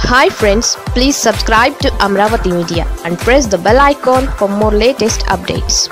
hi friends please subscribe to Amaravati media and press the bell icon for more latest updates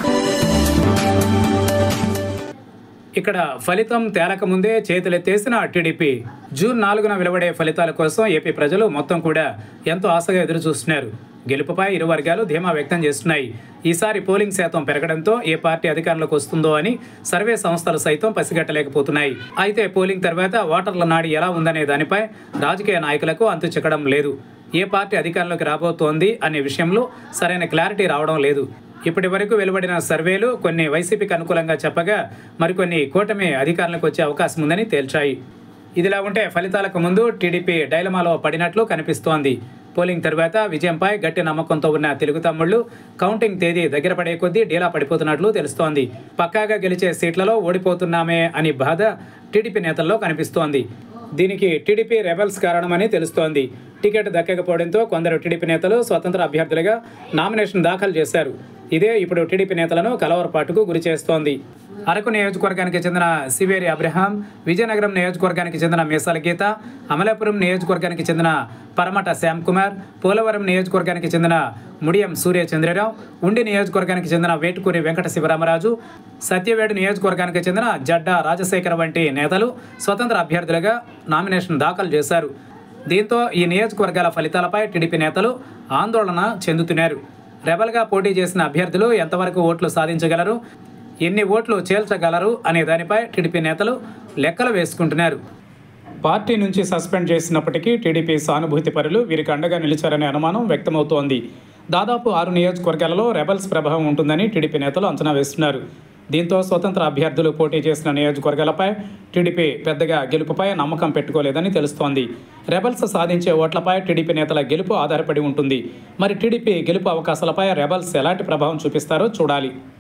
ఇక్కడ ఫలితం తేలక ముందే చేతులెత్తేసిన TDP June నాలుగున వెలువడే ఫలితాల కోసం ఏపీ ప్రజలు మొత్తం కూడా ఎంతో ఆశగా ఎదురు చూస్తున్నారు గెలుపుపై ఇరు వర్గాలు ధీమా వ్యక్తం చేస్తున్నాయి ఈసారి పోలింగ్ శాతం పెరగడంతో ఏ పార్టీ అధికారంలోకి వస్తుందో అని సర్వే సంస్థలు సైతం పసిగట్టలేకపోతున్నాయి అయితే పోలింగ్ తర్వాత ఓటర్ల నాడి ఎలా ఉందనే దానిపై రాజకీయ నాయకులకు అంతు చిక్కడం లేదు ఏ పార్టీ అధికారంలోకి రాబోతోంది అనే విషయంలో సరైన క్లారిటీ రావడం లేదు ఇప్పటి వరకు వెలువడిన సర్వేలు కొన్ని వైసీపీకి అనుకూలంగా చెప్పగా మరికొన్ని కూటమి అధికారంలోకి వచ్చే అవకాశం ఉందని తేల్చాయి ఇదిలా ఉంటే ఫలితాలకు ముందు టీడీపీ డైలమాలో పడినట్లు కనిపిస్తోంది పోలింగ్ తర్వాత విజయంపై గట్టి నమ్మకంతో ఉన్న తెలుగు తమ్ముళ్లు కౌంటింగ్ తేదీ దగ్గర పడే కొద్దీ డీలా పడిపోతున్నట్లు తెలుస్తోంది పక్కాగా గెలిచే సీట్లలో ఓడిపోతున్నామే అని బాధ టీడీపీ నేతల్లో కనిపిస్తోంది దీనికి టీడీపీ రెబల్స్ కారణమని తెలుస్తోంది టికెట్ దక్కకపోవడంతో కొందరు టీడీపీ నేతలు స్వతంత్ర అభ్యర్థులుగా నామినేషన్ దాఖలు చేశారు ఇదే ఇప్పుడు టీడీపీ నేతలను కలవరపాటుకు గురి చేస్తోంది అరకు నియోజకవర్గానికి చెందిన సివేరి అబ్రహాం విజయనగరం నియోజకవర్గానికి చెందిన మీసాల గీత అమలాపురం నియోజకవర్గానికి చెందిన పరమట శ్యామ్ కుమార్ పోలవరం నియోజకవర్గానికి చెందిన ముడియం సూర్య చంద్రరావు ఉండి నియోజకవర్గానికి చెందిన వేటుకూరి వెంకట శివరామరాజు సత్యవేడు నియోజకవర్గానికి చెందిన జడ్డా రాజశేఖర్ వంటి నేతలు స్వతంత్ర అభ్యర్థులుగా నామినేషన్ దాఖలు చేశారు దీంతో ఈ నియోజకవర్గాల ఫలితాలపై టీడీపీ నేతలు ఆందోళన చెందుతున్నారు రెబల్గా పోటీ చేసిన అభ్యర్థులు ఎంతవరకు ఓట్లు సాధించగలరు ఎన్ని ఓట్లు చేల్చగలరు అనే దానిపై టీడీపీ నేతలు లెక్కలు వేసుకుంటున్నారు పార్టీ నుంచి సస్పెండ్ చేసినప్పటికీ టీడీపీ సానుభూతి పరులు వీరికి అండగా నిలిచారనే అనుమానం వ్యక్తమవుతోంది దాదాపు ఆరు నియోజకవర్గాలలో రెబల్స్ ప్రభావం ఉంటుందని టీడీపీ నేతలు అంచనా వేస్తున్నారు దీంతో స్వతంత్ర అభ్యర్థులు పోటీ చేసిన నియోజకవర్గాలపై టీడీపీ పెద్దగా గెలుపుపై నమ్మకం పెట్టుకోలేదని తెలుస్తోంది రెబల్స్ సాధించే ఓట్లపై టీడీపీ నేతల గెలుపు ఆధారపడి ఉంటుంది మరి టీడీపీ గెలుపు అవకాశాలపై రెబల్స్ ఎలాంటి ప్రభావం చూపిస్తారో చూడాలి